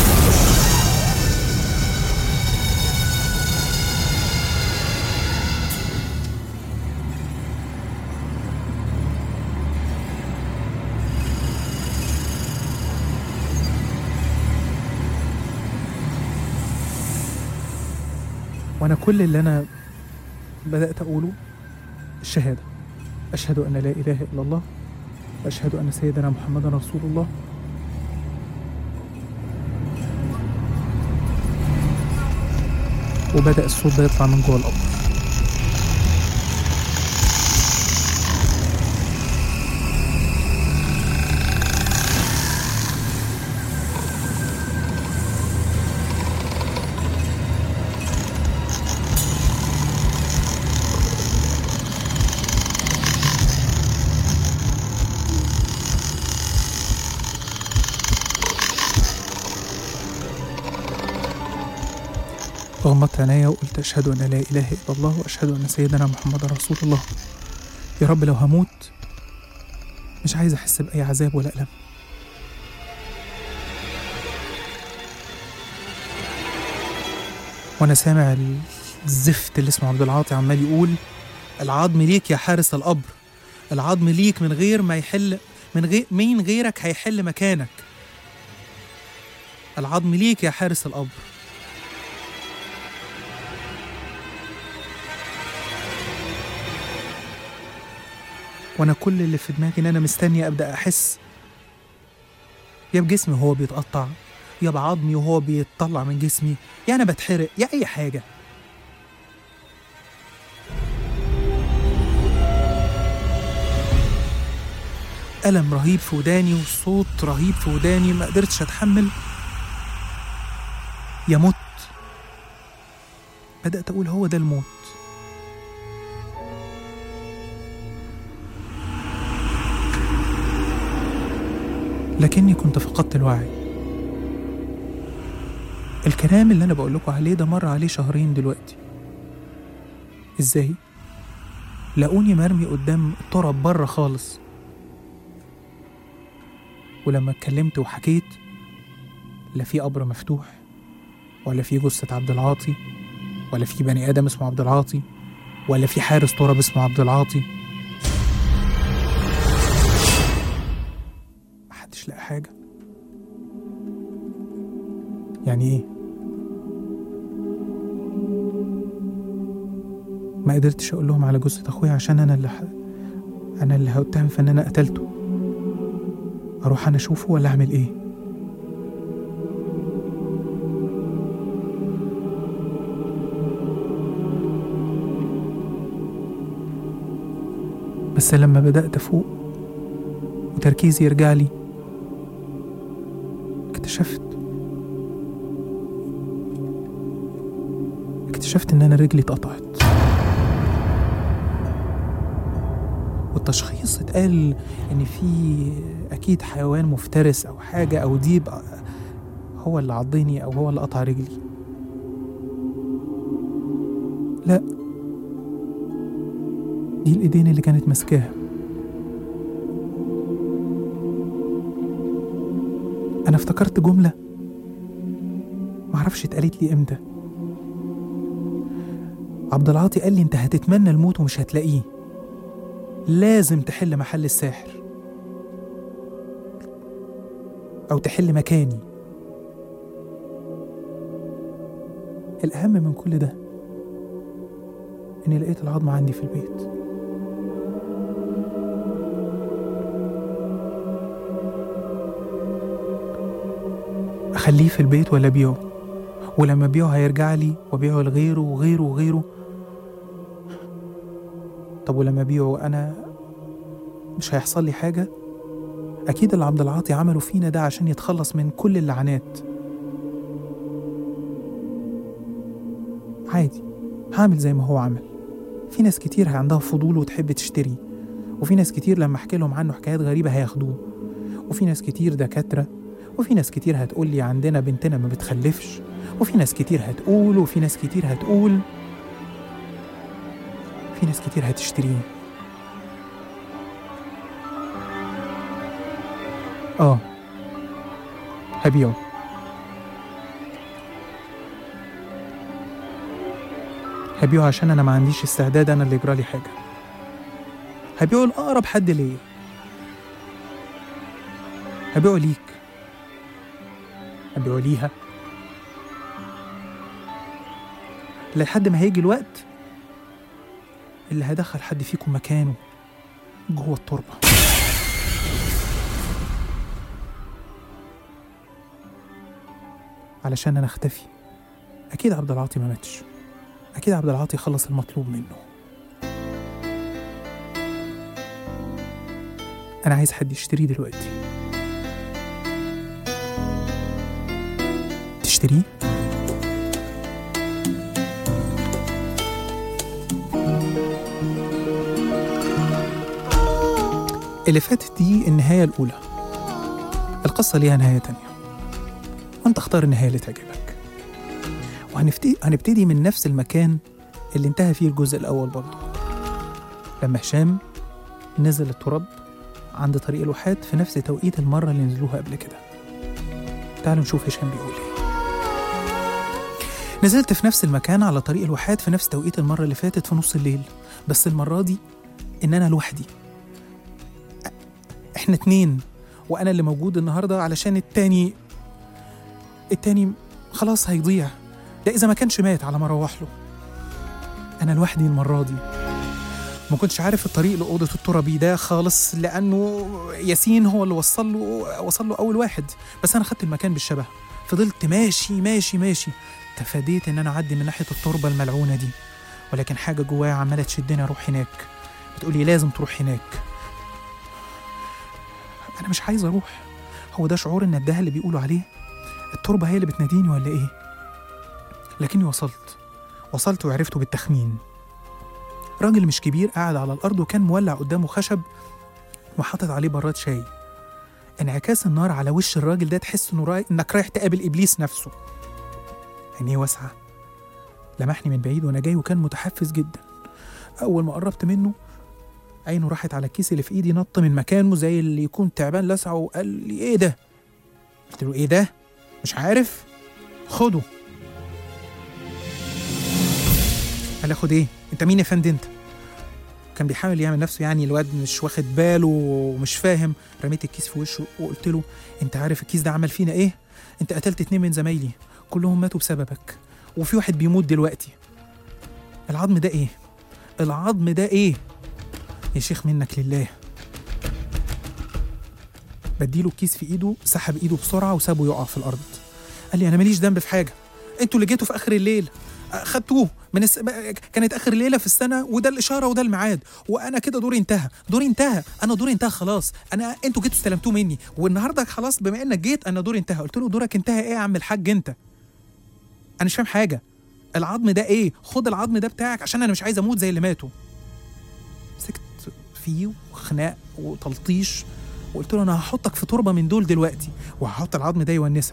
وانا كل اللي انا بدات اقوله الشهاده اشهد ان لا اله الا الله واشهد ان سيدنا محمدا رسول الله وبدا الصوت ده يطلع من جوه القبر غمضت عينيا وقلت أشهد أن لا إله إلا الله وأشهد أن سيدنا محمد رسول الله يا رب لو هموت مش عايز أحس بأي عذاب ولا ألم وأنا سامع الزفت اللي اسمه عبد العاطي عمال يقول العظم ليك يا حارس القبر العظم ليك من غير ما يحل من غير مين غيرك هيحل مكانك العظم ليك يا حارس القبر وانا كل اللي في دماغي ان انا مستني ابدا احس يا بجسمي وهو بيتقطع يا بعظمي وهو بيطلع من جسمي يا انا بتحرق يا اي حاجه ألم رهيب في وداني وصوت رهيب في وداني ما قدرتش أتحمل يا مت بدأت أقول هو ده الموت لكني كنت فقدت الوعي الكلام اللي انا بقول لكم عليه ده مر عليه شهرين دلوقتي ازاي لقوني مرمي قدام التراب بره خالص ولما اتكلمت وحكيت لا في قبر مفتوح ولا في جثة عبد العاطي ولا في بني ادم اسمه عبد العاطي ولا في حارس تراب اسمه عبد العاطي محدش لقى حاجه يعني ايه ما قدرتش اقول لهم على جثه اخويا عشان انا اللي ح... انا اللي هتهم في ان انا قتلته اروح انا اشوفه ولا اعمل ايه بس لما بدأت أفوق وتركيزي يرجع لي اكتشفت اكتشفت إن أنا رجلي اتقطعت والتشخيص اتقال إن في أكيد حيوان مفترس أو حاجة أو ديب هو اللي عضني أو هو اللي قطع رجلي لا دي الإيدين اللي كانت ماسكاها أنا افتكرت جملة معرفش اتقالت لي إمتى عبد العاطي قال لي أنت هتتمنى الموت ومش هتلاقيه لازم تحل محل الساحر أو تحل مكاني الأهم من كل ده إني لقيت العظمة عندي في البيت أخليه في البيت ولا أبيعه ولما أبيعه هيرجع لي وأبيعه لغيره وغيره وغيره طب ولما أبيعه أنا مش هيحصل لي حاجة أكيد اللي عبد العاطي عمله فينا ده عشان يتخلص من كل اللعنات عادي هعمل زي ما هو عمل في ناس كتير عندها فضول وتحب تشتري وفي ناس كتير لما احكي لهم عنه حكايات غريبة هياخدوه وفي ناس كتير دكاترة وفي ناس كتير هتقول لي عندنا بنتنا ما بتخلفش وفي ناس كتير هتقول وفي ناس كتير هتقول في ناس كتير هتشتريه اه هبيعه هبيعه عشان انا ما عنديش استعداد انا اللي يجرى لي حاجه هبيعه لاقرب حد ليا هبيعه ليك هبيعه ليها لحد ما هيجي الوقت اللي هدخل حد فيكم مكانه جوه التربه علشان انا اختفي اكيد عبد العاطي ما ماتش اكيد عبد العاطي خلص المطلوب منه انا عايز حد يشتريه دلوقتي تشتريه اللي فاتت دي النهاية الأولى القصة ليها نهاية تانية وانت اختار النهاية اللي تعجبك وهنبتدي هنبتدي من نفس المكان اللي انتهى فيه الجزء الأول برضه لما هشام نزل التراب عند طريق الواحات في نفس توقيت المرة اللي نزلوها قبل كده تعالوا نشوف هشام بيقول ايه نزلت في نفس المكان على طريق الواحات في نفس توقيت المرة اللي فاتت في نص الليل بس المرة دي إن أنا لوحدي أ- إحنا اتنين وأنا اللي موجود النهاردة علشان التاني التاني خلاص هيضيع ده إذا ما كانش مات على ما أروح له أنا لوحدي المرة دي ما كنتش عارف الطريق لأوضة الترابي ده خالص لأنه ياسين هو اللي وصل له وصل له أول واحد بس أنا خدت المكان بالشبه فضلت ماشي ماشي ماشي تفاديت إن أنا أعدي من ناحية التربة الملعونة دي ولكن حاجة جوايا عمالة تشدني أروح هناك بتقولي لازم تروح هناك أنا مش عايز أروح هو ده شعور النداهة اللي بيقولوا عليه التربة هي اللي بتناديني ولا إيه لكني وصلت وصلت وعرفته بالتخمين راجل مش كبير قاعد على الأرض وكان مولع قدامه خشب وحاطط عليه براد شاي انعكاس النار على وش الراجل ده تحس انه راي... انك رايح تقابل ابليس نفسه عينيه واسعه لمحني من بعيد وانا جاي وكان متحفز جدا اول ما قربت منه عينه راحت على الكيس اللي في ايدي نط من مكانه زي اللي يكون تعبان لسعه وقال لي ايه ده قلت له ايه ده مش عارف خده دخل ياخد ايه انت مين يا فندم انت كان بيحاول يعمل نفسه يعني الواد مش واخد باله ومش فاهم رميت الكيس في وشه وقلت له انت عارف الكيس ده عمل فينا ايه انت قتلت اتنين من زمايلي كلهم ماتوا بسببك وفي واحد بيموت دلوقتي العظم ده ايه العظم ده ايه يا شيخ منك لله بديله الكيس في ايده سحب ايده بسرعه وسابه يقع في الارض قال لي انا ماليش ذنب في حاجه انتوا اللي جيتوا في اخر الليل خدتوه من الس... كانت اخر ليله في السنه وده الاشاره وده الميعاد وانا كده دوري انتهى دوري انتهى انا دوري انتهى خلاص انا انتوا جيتوا استلمتوه مني والنهارده خلاص بما انك جيت انا دوري انتهى قلت له دورك انتهى ايه يا عم الحاج انت انا مش فاهم حاجه العظم ده ايه خد العظم ده بتاعك عشان انا مش عايز اموت زي اللي ماتوا مسكت فيه وخناق وتلطيش وقلت له انا هحطك في تربه من دول دلوقتي وهحط العظم ده يونسك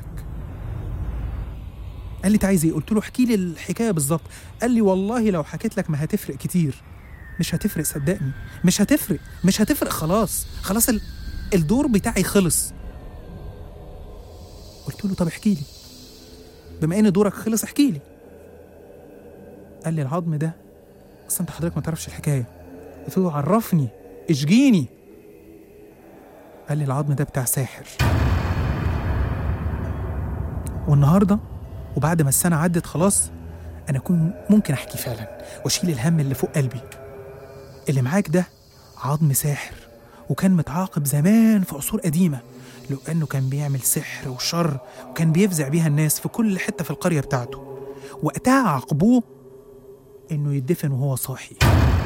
قال لي انت عايز ايه قلت له احكي لي الحكايه بالظبط قال لي والله لو حكيت لك ما هتفرق كتير مش هتفرق صدقني مش هتفرق مش هتفرق خلاص خلاص ال... الدور بتاعي خلص قلت له طب احكي لي بما ان دورك خلص احكي لي قال لي العظم ده اصل انت حضرتك ما تعرفش الحكايه قلت له عرفني اشجيني قال لي العظم ده بتاع ساحر والنهارده وبعد ما السنه عدت خلاص انا كنت ممكن احكي فعلا واشيل الهم اللي فوق قلبي اللي معاك ده عظم ساحر وكان متعاقب زمان في عصور قديمه لو انه كان بيعمل سحر وشر وكان بيفزع بيها الناس في كل حته في القريه بتاعته وقتها عاقبوه انه يدفن وهو صاحي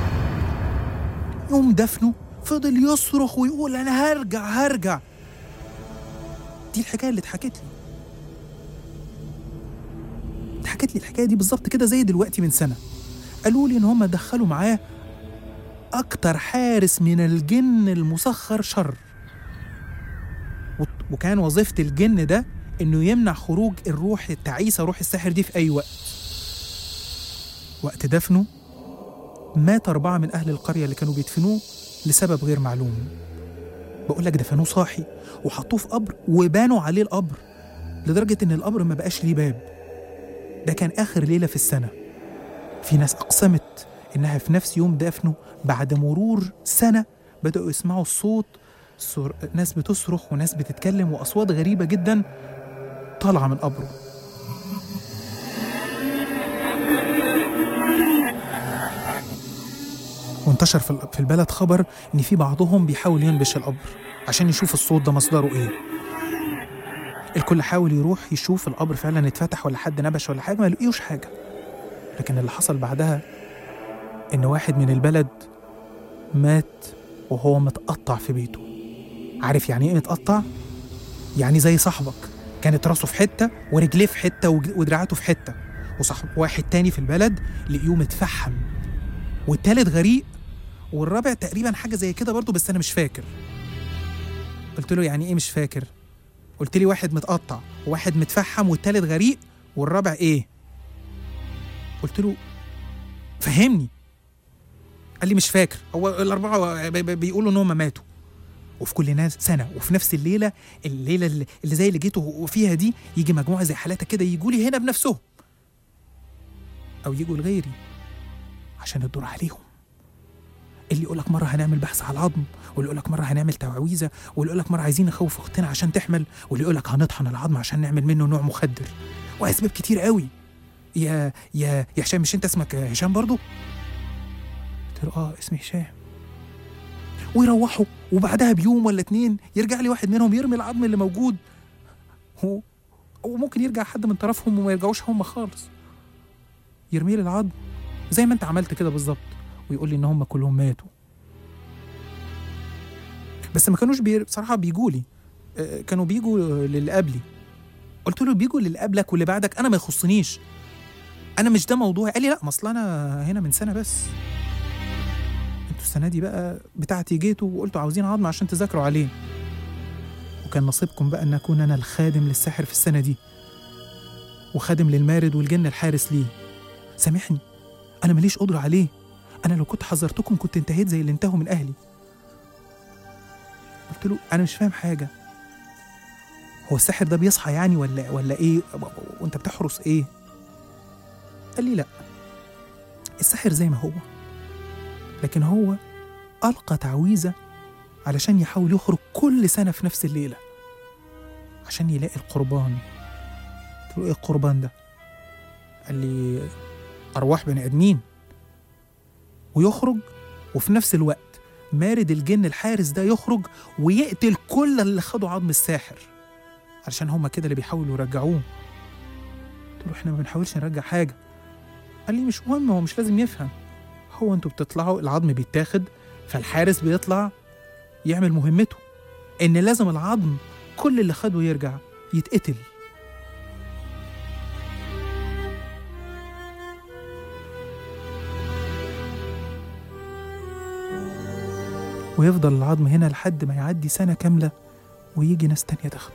يوم دفنه فضل يصرخ ويقول انا هرجع هرجع دي الحكايه اللي اتحكت لي اتحكت لي الحكايه دي بالظبط كده زي دلوقتي من سنه قالوا لي ان هم دخلوا معاه اكتر حارس من الجن المسخر شر وكان وظيفه الجن ده انه يمنع خروج الروح التعيسه روح الساحر دي في اي وقت وقت دفنه مات أربعة من أهل القرية اللي كانوا بيدفنوه لسبب غير معلوم بقول لك دفنوه صاحي وحطوه في قبر وبانوا عليه القبر لدرجة إن القبر ما بقاش ليه باب ده كان آخر ليلة في السنة في ناس أقسمت إنها في نفس يوم دفنه بعد مرور سنة بدأوا يسمعوا الصوت صر... ناس بتصرخ وناس بتتكلم وأصوات غريبة جدا طالعة من قبره وانتشر في البلد خبر ان في بعضهم بيحاول ينبش القبر عشان يشوف الصوت ده مصدره ايه الكل حاول يروح يشوف القبر فعلا اتفتح ولا حد نبش ولا حاجه ما لقيوش حاجه لكن اللي حصل بعدها ان واحد من البلد مات وهو متقطع في بيته عارف يعني ايه متقطع يعني زي صاحبك كانت راسه في حته ورجليه في حته ودراعاته في حته وصاحب واحد تاني في البلد لقيوه متفحم والتالت غريق والرابع تقريبا حاجه زي كده برضه بس انا مش فاكر قلت له يعني ايه مش فاكر قلت لي واحد متقطع وواحد متفحم والتالت غريق والرابع ايه قلت له فهمني قال لي مش فاكر هو الاربعه بيقولوا ان هم ماتوا وفي كل ناس سنه وفي نفس الليله الليله اللي زي اللي جيتوا فيها دي يجي مجموعه زي حالاتك كده يجوا لي هنا بنفسهم او يجوا لغيري عشان الدور عليهم اللي يقول لك مره هنعمل بحث على العظم واللي يقول لك مره هنعمل تعويذه واللي يقول لك مره عايزين نخوف اختنا عشان تحمل واللي يقول لك هنطحن العظم عشان نعمل منه نوع مخدر واسباب كتير قوي يا يا يا هشام مش انت اسمك هشام برضو قلت له اه اسمي هشام ويروحوا وبعدها بيوم ولا اتنين يرجع لي واحد منهم يرمي العظم اللي موجود هو وممكن يرجع حد من طرفهم وما يرجعوش هم خالص يرمي لي العظم زي ما انت عملت كده بالظبط ويقول لي ان هم كلهم ماتوا بس ما كانوش بي... بصراحه بيجوا لي كانوا بيجوا للي قبلي قلت له بيجوا للي قبلك واللي بعدك انا ما يخصنيش انا مش ده موضوعي قال لي لا ما اصل انا هنا من سنه بس انتوا السنه دي بقى بتاعتي جيتوا وقلتوا عاوزين عظم عشان تذاكروا عليه وكان نصيبكم بقى ان اكون انا الخادم للساحر في السنه دي وخادم للمارد والجن الحارس ليه سامحني انا ماليش قدره عليه انا لو كنت حذرتكم كنت انتهيت زي اللي انتهوا من اهلي قلت له انا مش فاهم حاجه هو الساحر ده بيصحى يعني ولا ولا ايه وانت بتحرس ايه قال لي لا الساحر زي ما هو لكن هو ألقى تعويذة علشان يحاول يخرج كل سنة في نفس الليلة عشان يلاقي القربان قلت له ايه القربان ده قال لي أرواح بني آدمين ويخرج وفي نفس الوقت مارد الجن الحارس ده يخرج ويقتل كل اللي خدوا عظم الساحر علشان هما كده اللي بيحاولوا يرجعوه قلت له احنا ما بنحاولش نرجع حاجة قال لي مش مهم هو مش لازم يفهم هو انتوا بتطلعوا العظم بيتاخد فالحارس بيطلع يعمل مهمته ان لازم العظم كل اللي خده يرجع يتقتل ويفضل العظم هنا لحد ما يعدي سنة كاملة ويجي ناس تانية تاخده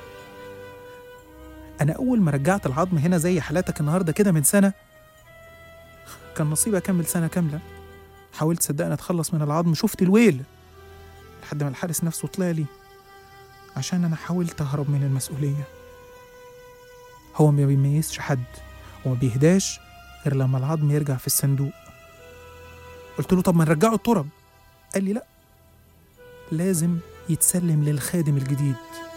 أنا أول ما رجعت العظم هنا زي حالاتك النهاردة كده من سنة كان نصيبي أكمل سنة كاملة حاولت صدقني أتخلص من العظم شفت الويل لحد ما الحارس نفسه طلع لي عشان أنا حاولت أهرب من المسؤولية هو ما بيميزش حد وما بيهداش غير لما العظم يرجع في الصندوق قلت له طب ما نرجعه التراب قال لي لا لازم يتسلم للخادم الجديد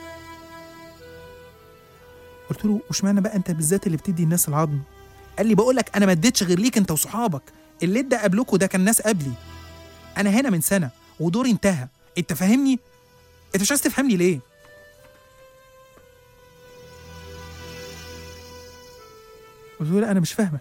قلت له وش معنى بقى انت بالذات اللي بتدي الناس العظم قال لي بقول لك انا ما اديتش غير ليك انت وصحابك اللي ادى قبلكوا ده كان ناس قبلي انا هنا من سنه ودوري انتهى انت فاهمني انت مش عايز تفهمني ليه قلت له لا انا مش فاهمك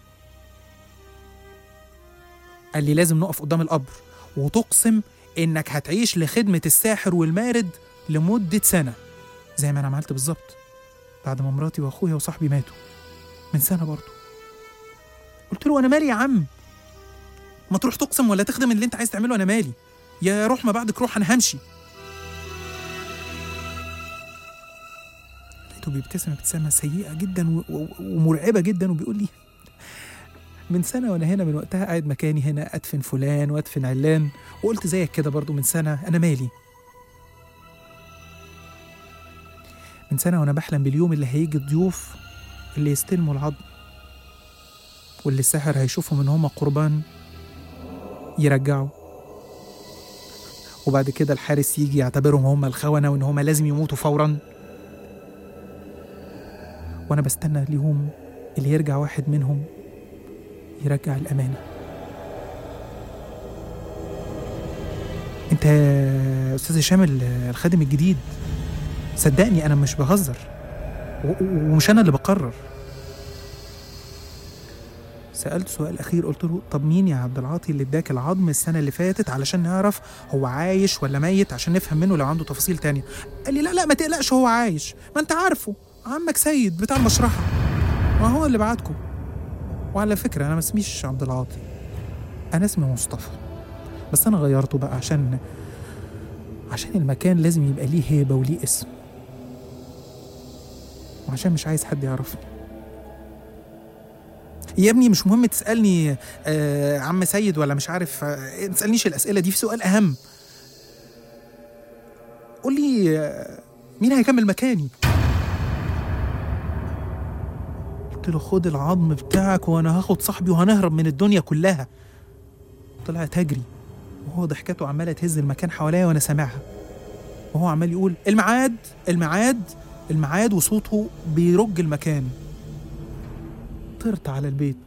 قال لي لازم نقف قدام القبر وتقسم انك هتعيش لخدمة الساحر والمارد لمدة سنة زي ما انا عملت بالظبط بعد ما مراتي واخويا وصاحبي ماتوا من سنة برضه قلت له انا مالي يا عم ما تروح تقسم ولا تخدم اللي انت عايز تعمله انا مالي يا روح ما بعدك روح انا همشي لقيته بيبتسم ابتسامة سيئة جدا و- و- ومرعبة جدا وبيقول لي من سنة وأنا هنا من وقتها قاعد مكاني هنا أدفن فلان وأدفن علان وقلت زيك كده برضو من سنة أنا مالي من سنة وأنا بحلم باليوم اللي هيجي الضيوف اللي يستلموا العظم واللي الساحر هيشوفهم إن هما قربان يرجعوا وبعد كده الحارس يجي يعتبرهم هما الخونة وإن هما لازم يموتوا فورا وأنا بستنى اليوم اللي يرجع واحد منهم يرجع الأمانة أنت يا أستاذ هشام ال- الخادم الجديد صدقني أنا مش بهزر و- و- ومش أنا اللي بقرر سألت سؤال أخير قلت له طب مين يا عبد العاطي اللي اداك العظم السنة اللي فاتت علشان نعرف هو عايش ولا ميت عشان نفهم منه لو عنده تفاصيل تانية قال لي لا لا ما تقلقش هو عايش ما أنت عارفه عمك سيد بتاع المشرحة ما هو اللي بعتكم وعلى فكرة أنا ما اسميش عبد العاطي أنا اسمي مصطفى بس أنا غيرته بقى عشان عشان المكان لازم يبقى ليه هيبة وليه اسم وعشان مش عايز حد يعرفني يا ابني مش مهم تسألني آه عم سيد ولا مش عارف آه ما تسألنيش الأسئلة دي في سؤال أهم قول لي آه مين هيكمل مكاني قلت له خد العظم بتاعك وانا هاخد صاحبي وهنهرب من الدنيا كلها طلعت اجري وهو ضحكته عماله تهز المكان حواليا وانا سامعها وهو عمال يقول الميعاد الميعاد الميعاد وصوته بيرج المكان طرت على البيت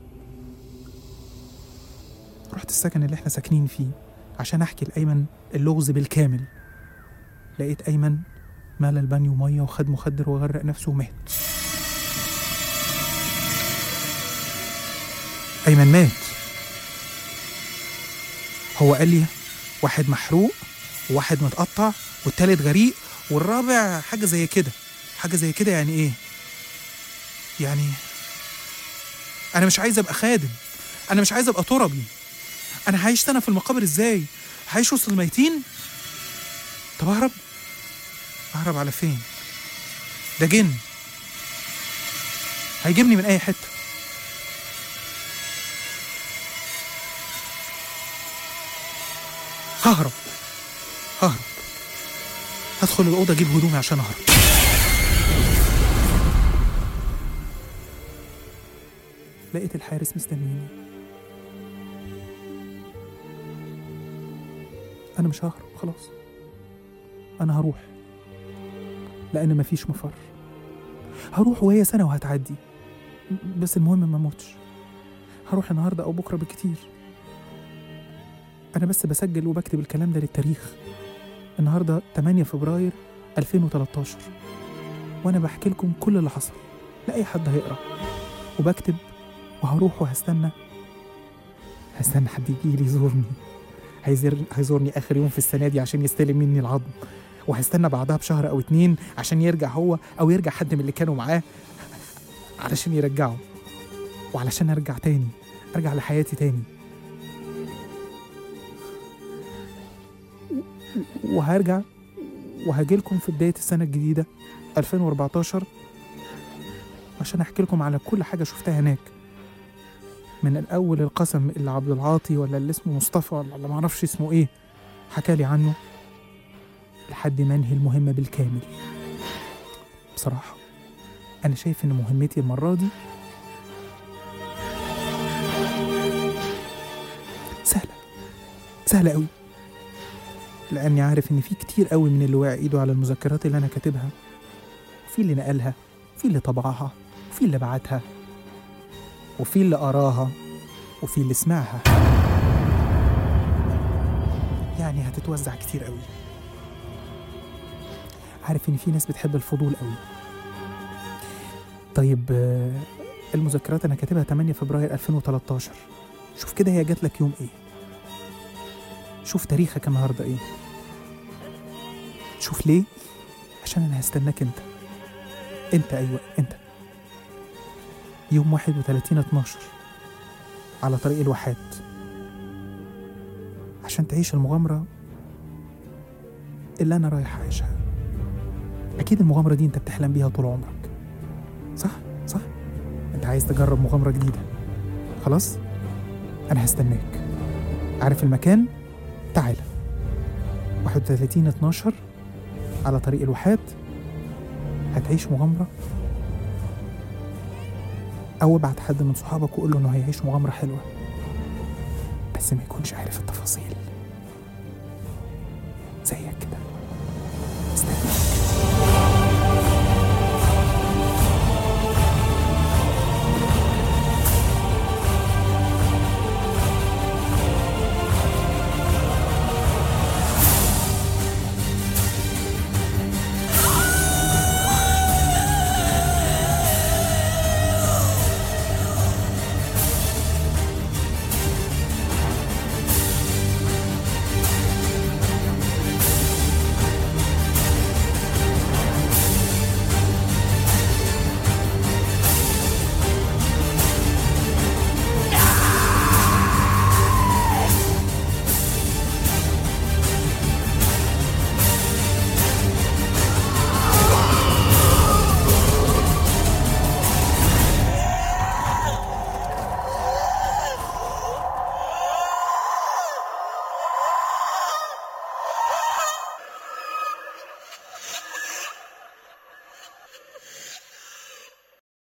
رحت السكن اللي احنا ساكنين فيه عشان احكي لايمن اللغز بالكامل لقيت ايمن مال البانيو ميه وخد مخدر وغرق نفسه ومات أيمن مات هو قال لي واحد محروق وواحد متقطع والتالت غريق والرابع حاجة زي كده حاجة زي كده يعني إيه؟ يعني أنا مش عايز أبقى خادم أنا مش عايز أبقى تربي أنا هعيش أنا في المقابر إزاي؟ هعيش وسط الميتين؟ طب أهرب؟ أهرب على فين؟ ده جن هيجيبني من أي حتة ههرب ههرب هدخل الأوضة أجيب هدومي عشان أهرب لقيت الحارس مستنيني انا مش ههرب خلاص انا هروح لان مفيش مفر هروح وهي سنه وهتعدي بس المهم ما اموتش هروح النهارده او بكره بكتير انا بس بسجل وبكتب الكلام ده للتاريخ النهارده 8 فبراير 2013 وانا بحكي لكم كل اللي حصل لاي حد هيقرا وبكتب وهروح وهستنى هستنى حد يجي لي يزورني هيزر... هيزورني اخر يوم في السنه دي عشان يستلم مني العظم وهستنى بعدها بشهر او اتنين عشان يرجع هو او يرجع حد من اللي كانوا معاه علشان يرجعه وعلشان ارجع تاني ارجع لحياتي تاني وهرجع وهجيلكم في بداية السنة الجديدة 2014 عشان احكي لكم على كل حاجة شفتها هناك من الاول القسم اللي عبد العاطي ولا اللي اسمه مصطفى ولا اللي معرفش اسمه ايه حكالي عنه لحد ما انهي المهمة بالكامل بصراحة انا شايف ان مهمتي المرة دي سهلة سهلة قوي لاني عارف ان في كتير قوي من اللي واقع ايده على المذكرات اللي انا كاتبها في اللي نقلها في اللي طبعها وفي اللي بعتها وفي اللي قراها وفي اللي سمعها يعني هتتوزع كتير قوي عارف ان في ناس بتحب الفضول قوي طيب آه، المذكرات انا كاتبها 8 فبراير 2013 شوف كده هي جات لك يوم ايه شوف تاريخك النهارده ايه شوف ليه عشان انا هستناك انت انت ايوه انت يوم 31 12 على طريق الواحات عشان تعيش المغامرة اللي أنا رايح أعيشها أكيد المغامرة دي أنت بتحلم بيها طول عمرك صح صح أنت عايز تجرب مغامرة جديدة خلاص أنا هستناك عارف المكان تعال 31 12 على طريق الواحات هتعيش مغامرة أو ابعت حد من صحابك وقول له إنه هيعيش مغامرة حلوة بس ما يكونش عارف التفاصيل زيك كده استنى